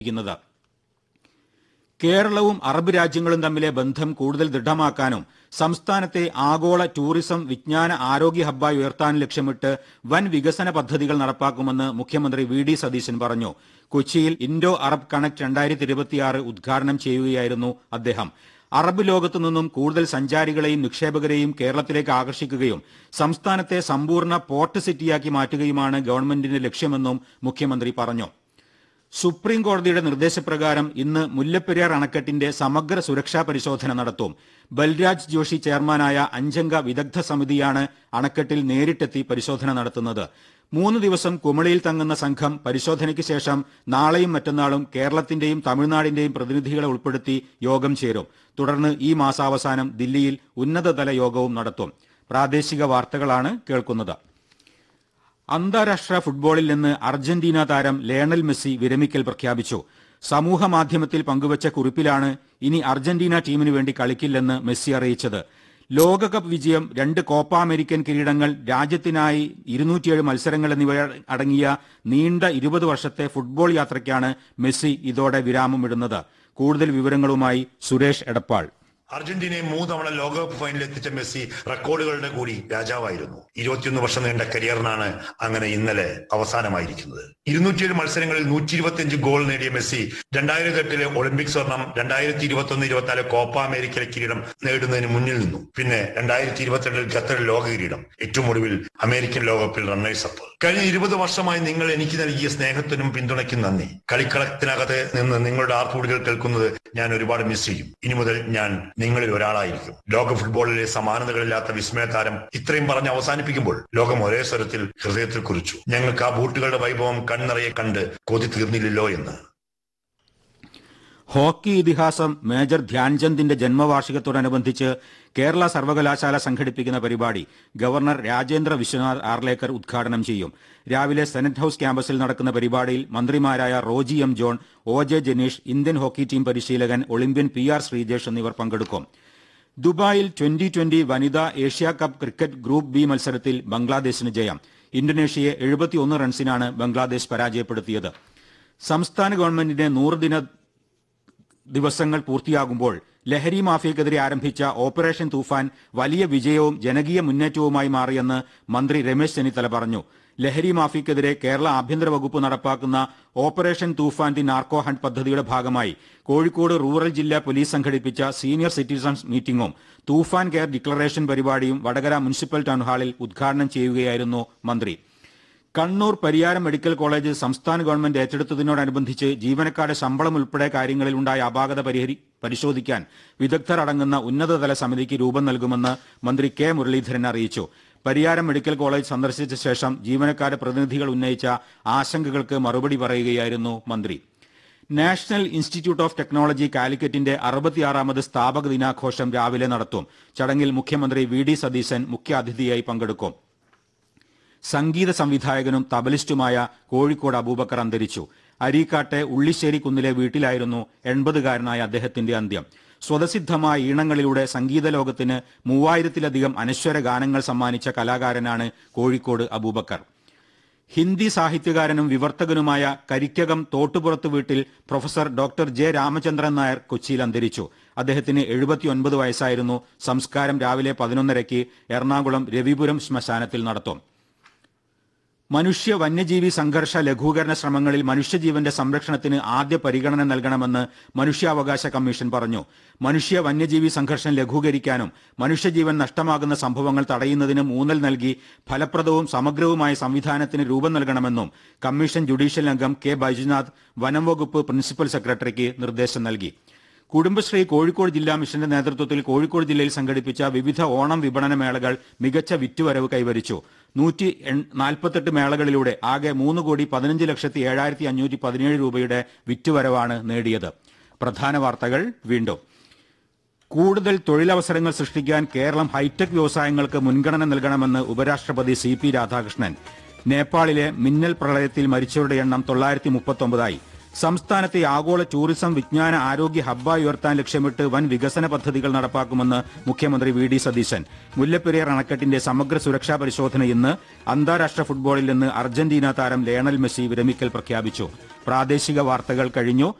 ക്കുന്നത് കേരളവും അറബ് രാജ്യങ്ങളും തമ്മിലെ ബന്ധം കൂടുതൽ ദൃഢമാക്കാനും സംസ്ഥാനത്തെ ആഗോള ടൂറിസം വിജ്ഞാന ആരോഗ്യ ഹബ്ബായി ഉയർത്താനും ലക്ഷ്യമിട്ട് വൻ വികസന പദ്ധതികൾ നടപ്പാക്കുമെന്ന് മുഖ്യമന്ത്രി വി ഡി സതീശൻ പറഞ്ഞു കൊച്ചിയിൽ ഇൻഡോ അറബ് കണക്ട് രണ്ടായിരത്തി ഇരുപത്തിയാറ് ഉദ്ഘാടനം ചെയ്യുകയായിരുന്നു അദ്ദേഹം അറബ് ലോകത്തു നിന്നും കൂടുതൽ സഞ്ചാരികളെയും നിക്ഷേപകരെയും കേരളത്തിലേക്ക് ആകർഷിക്കുകയും സംസ്ഥാനത്തെ സമ്പൂർണ്ണ പോർട്ട് സിറ്റിയാക്കി മാറ്റുകയുമാണ് ഗവൺമെന്റിന്റെ ലക്ഷ്യമെന്നും മുഖ്യമന്ത്രി പറഞ്ഞു സുപ്രീം കോടതിയുടെ നിർദ്ദേശപ്രകാരം ഇന്ന് മുല്ലപ്പെരിയാർ അണക്കെട്ടിന്റെ സമഗ്ര സുരക്ഷാ പരിശോധന നടത്തും ബൽരാജ് ജോഷി ചെയർമാനായ അഞ്ചംഗ വിദഗ്ധ സമിതിയാണ് അണക്കെട്ടിൽ നേരിട്ടെത്തി പരിശോധന നടത്തുന്നത് മൂന്ന് ദിവസം കുമളിയിൽ തങ്ങുന്ന സംഘം പരിശോധനയ്ക്ക് ശേഷം നാളെയും മറ്റന്നാളും കേരളത്തിന്റെയും തമിഴ്നാടിന്റെയും പ്രതിനിധികളെ ഉൾപ്പെടുത്തി യോഗം ചേരും തുടർന്ന് ഈ മാസാവസാനം ദില്ലിയിൽ ഉന്നതതല യോഗവും നടത്തും പ്രാദേശിക വാർത്തകളാണ് കേൾക്കുന്നത് അന്താരാഷ്ട്ര ഫുട്ബോളിൽ നിന്ന് അർജന്റീന താരം ലയണൽ മെസ്സി വിരമിക്കൽ പ്രഖ്യാപിച്ചു സമൂഹ മാധ്യമത്തിൽ പങ്കുവച്ച കുറിപ്പിലാണ് ഇനി അർജന്റീന ടീമിന് വേണ്ടി കളിക്കില്ലെന്ന് മെസ്സി അറിയിച്ചത് ലോകകപ്പ് വിജയം രണ്ട് കോപ്പ അമേരിക്കൻ കിരീടങ്ങൾ രാജ്യത്തിനായി ഇരുന്നൂറ്റിയേഴ് മത്സരങ്ങൾ എന്നിവ അടങ്ങിയ നീണ്ട ഇരുപത് വർഷത്തെ ഫുട്ബോൾ യാത്രയ്ക്കാണ് മെസ്സി ഇതോടെ വിരാമമിടുന്നത് കൂടുതൽ വിവരങ്ങളുമായി സുരേഷ് എടപ്പാൾ അർജന്റീനയെ മൂന്നവണ ലോകകപ്പ് ഫൈനലിൽ എത്തിച്ച മെസ്സി റെക്കോർഡുകളുടെ കൂടി രാജാവായിരുന്നു ഇരുപത്തിയൊന്ന് വർഷം നീണ്ട കരിയറിനാണ് അങ്ങനെ ഇന്നലെ അവസാനമായിരിക്കുന്നത് ഇരുന്നൂറ്റിയേഴ് മത്സരങ്ങളിൽ നൂറ്റി ഇരുപത്തിയഞ്ച് ഗോൾ നേടിയ മെസ്സി രണ്ടായിരത്തി എട്ടിലെ ഒളിമ്പിക് സ്വർണം രണ്ടായിരത്തി ഇരുപത്തി ഒന്ന് ഇരുപത്തിനാല് കോപ്പ അമേരിക്കയിലെ കിരീടം നേടുന്നതിന് മുന്നിൽ നിന്നു പിന്നെ രണ്ടായിരത്തി ഇരുപത്തിരണ്ടിൽ ഖത്തറിൽ ലോക കിരീടം ഏറ്റവും ഒടുവിൽ അമേരിക്കൻ ലോകകപ്പിൽ റണ്ണേഴ്സ് അപ്പ് കഴിഞ്ഞ ഇരുപത് വർഷമായി നിങ്ങൾ എനിക്ക് നൽകിയ സ്നേഹത്തിനും പിന്തുണയ്ക്കും നന്ദി കളിക്കളത്തിനകത്ത് നിന്ന് നിങ്ങളുടെ ആർപ്പുവിളികൾ കേൾക്കുന്നത് ഞാൻ ഒരുപാട് മിസ് ചെയ്യും ഇനി മുതൽ ഞാൻ നിങ്ങളിൽ ഒരാളായിരിക്കും ലോക ഫുട്ബോളിലെ സമാനതകളില്ലാത്ത വിസ്മയ താരം ഇത്രയും പറഞ്ഞ് അവസാനിപ്പിക്കുമ്പോൾ ലോകം ഒരേ സ്വരത്തിൽ ഹൃദയത്തിൽ കുറിച്ചു ഞങ്ങൾക്ക് ആ ബൂട്ടുകളുടെ വൈഭവം കൺനിറയെ കണ്ട് കൊതി തീർന്നില്ലല്ലോ എന്ന് ഹോക്കി ഇതിഹാസം മേജർ ധ്യാൻചന്ദിന്റെ ജന്മവാർഷികത്തോടനുബന്ധിച്ച് കേരള സർവകലാശാല സംഘടിപ്പിക്കുന്ന പരിപാടി ഗവർണർ രാജേന്ദ്ര വിശ്വനാഥ് ആർലേക്കർ ഉദ്ഘാടനം ചെയ്യും രാവിലെ സെനറ്റ് ഹൌസ് ക്യാമ്പസിൽ നടക്കുന്ന പരിപാടിയിൽ മന്ത്രിമാരായ Roji M John O J Janeesh Indian hockey team പരിശീലകൻ ഒളിമ്പ്യൻ പി ആർ ശ്രീജേഷ് എന്നിവർ പങ്കെടുക്കും ദുബായിൽ ട്വന്റി ട്വന്റി വനിതാ Asia cup cricket group B മത്സരത്തിൽ ബംഗ്ലാദേശിന് ജയം ഇന്തോനേഷ്യയെ എഴുപത്തിയൊന്ന് റൺസിനാണ് ബംഗ്ലാദേശ് പരാജയപ്പെടുത്തിയത് സംസ്ഥാന ഗവൺമെന്റിന്റെ നൂറ് ദിന ദിവസങ്ങൾ പൂർത്തിയാകുമ്പോൾ ലഹരി മാഫിയക്കെതിരെ ആരംഭിച്ച ഓപ്പറേഷൻ തൂഫാൻ വലിയ വിജയവും ജനകീയ മുന്നേറ്റവുമായി മാറിയെന്ന് മന്ത്രി രമേശ് ചെന്നിത്തല പറഞ്ഞു ലഹരി മാഫിയക്കെതിരെ കേരള ആഭ്യന്തര വകുപ്പ് നടപ്പാക്കുന്ന operation Toofan the narco hunt പദ്ധതിയുടെ ഭാഗമായി കോഴിക്കോട് റൂറൽ ജില്ലാ പോലീസ് സംഘടിപ്പിച്ച സീനിയർ സിറ്റിസൺസ് മീറ്റിംഗും തൂഫാൻ കെയർ ഡിക്ലറേഷൻ പരിപാടിയും വടകര മുനിസിപ്പൽ ടൗൺ ഹാളിൽ ഉദ്ഘാടനം ചെയ്യുകയായിരുന്നു മന്ത്രി കണ്ണൂർ പരിയാരം മെഡിക്കൽ കോളേജ് സംസ്ഥാന ഗവൺമെന്റ് ഏറ്റെടുത്തതിനോടനുബന്ധിച്ച് ജീവനക്കാരുടെ ശമ്പളം ഉൾപ്പെടെ കാര്യങ്ങളിൽ ഉണ്ടായ അപാകത പരിഹരി പരിശോധിക്കാൻ വിദഗ്ധർ അടങ്ങുന്ന ഉന്നതതല സമിതിക്ക് രൂപം നൽകുമെന്ന് മന്ത്രി കെ മുരളീധരൻ അറിയിച്ചു പരിയാരം മെഡിക്കൽ കോളേജ് സന്ദർശിച്ച ശേഷം ജീവനക്കാരുടെ പ്രതിനിധികൾ ഉന്നയിച്ച ആശങ്കകൾക്ക് മറുപടി പറയുകയായിരുന്നു മന്ത്രി നാഷണൽ ഇൻസ്റ്റിറ്റ്യൂട്ട് ഓഫ് ടെക്നോളജി കാലിക്കറ്റിന്റെ അറുപത്തിയാറാമത് സ്ഥാപക ദിനാഘോഷം രാവിലെ നടത്തും ചടങ്ങിൽ മുഖ്യമന്ത്രി വി ഡി സതീശൻ മുഖ്യാതിഥിയായി പങ്കെടുക്കും സംഗീത സംവിധായകനും തബലിസ്റ്റുമായ കോഴിക്കോട് അബൂബക്കർ അന്തരിച്ചു അരീക്കാട്ടെ ഉള്ളിശ്ശേരി കുന്നിലെ വീട്ടിലായിരുന്നു എൺപതുകാരനായ അദ്ദേഹത്തിന്റെ അന്ത്യം സ്വതസിദ്ധമായ ഈണങ്ങളിലൂടെ സംഗീത ലോകത്തിന് മൂവായിരത്തിലധികം അനശ്വര ഗാനങ്ങൾ സമ്മാനിച്ച കലാകാരനാണ് കോഴിക്കോട് അബൂബക്കർ ഹിന്ദി സാഹിത്യകാരനും വിവർത്തകനുമായ കരിക്കകം തോട്ടുപുറത്ത് വീട്ടിൽ professor doctor J Ramachandran Nair കൊച്ചിയിൽ അന്തരിച്ചു അദ്ദേഹത്തിന് എഴുപത്തിയൊൻപത് വയസ്സായിരുന്നു സംസ്കാരം രാവിലെ പതിനൊന്നരയ്ക്ക് എറണാകുളം രവിപുരം ശ്മശാനത്തിൽ നടത്തും മനുഷ്യ വന്യജീവി സംഘർഷ ലഘൂകരണ ശ്രമങ്ങളിൽ മനുഷ്യജീവന്റെ സംരക്ഷണത്തിന് ആദ്യ പരിഗണന നൽകണമെന്ന് മനുഷ്യാവകാശ കമ്മീഷൻ പറഞ്ഞു മനുഷ്യ വന്യജീവി സംഘർഷം ലഘൂകരിക്കാനും മനുഷ്യജീവൻ നഷ്ടമാകുന്ന സംഭവങ്ങൾ തടയുന്നതിനും ഊന്നൽ നൽകി ഫലപ്രദവും സമഗ്രവുമായ സംവിധാനത്തിന് രൂപം നൽകണമെന്നും കമ്മീഷൻ ജുഡീഷ്യൽ അംഗം കെ ബൈജുനാഥ് വനം വകുപ്പ് പ്രിൻസിപ്പൽ സെക്രട്ടറിക്ക് നിർദ്ദേശം നൽകി കുടുംബശ്രീ കോഴിക്കോട് ജില്ലാ മിഷന്റെ നേതൃത്വത്തിൽ കോഴിക്കോട് ജില്ലയിൽ സംഘടിപ്പിച്ച വിവിധ ഓണം വിപണന മേളകൾ മികച്ച വിറ്റുവരവ് കൈവരിച്ചു നൂറ്റി നാൽപ്പത്തെട്ട് മേളകളിലൂടെ ആകെ മൂന്ന് കോടി പതിനഞ്ച് ലക്ഷത്തി ഏഴായിരത്തി അഞ്ഞൂറ്റി പതിനേഴ് രൂപയുടെ വിറ്റുവരവാണ് നേടിയത് പ്രധാന വാർത്തകൾ വീണ്ടും കൂടുതൽ തൊഴിലവസരങ്ങൾ സൃഷ്ടിക്കാൻ കേരളം ഹൈടെക് വ്യവസായങ്ങൾക്ക് മുൻഗണന നൽകണമെന്ന് ഉപരാഷ്ട്രപതി സി പി രാധാകൃഷ്ണൻ നേപ്പാളിലെ മിന്നൽ പ്രളയത്തിൽ മരിച്ചവരുടെ എണ്ണം തൊള്ളായിരത്തി മുപ്പത്തൊമ്പതായി സംസ്ഥാനത്തെ ആഗോള ടൂറിസം വിജ്ഞാന ആരോഗ്യ ഹബ്ബായി ഉയർത്താൻ ലക്ഷ്യമിട്ട് വൻ വികസന പദ്ധതികൾ നടപ്പാക്കുമെന്ന് മുഖ്യമന്ത്രി വി ഡി സതീശൻ മുല്ലപ്പെരിയാർ അണക്കെട്ടിന്റെ സമഗ്ര സുരക്ഷാ പരിശോധന ഇന്ന് അന്താരാഷ്ട്ര ഫുട്ബോളിൽ നിന്ന് അർജന്റീന താരം ലയണൽ മെസ്സി വിരമിക്കൽ പ്രഖ്യാപിച്ചു പ്രാദേശിക വാർത്തകൾ കഴിഞ്ഞു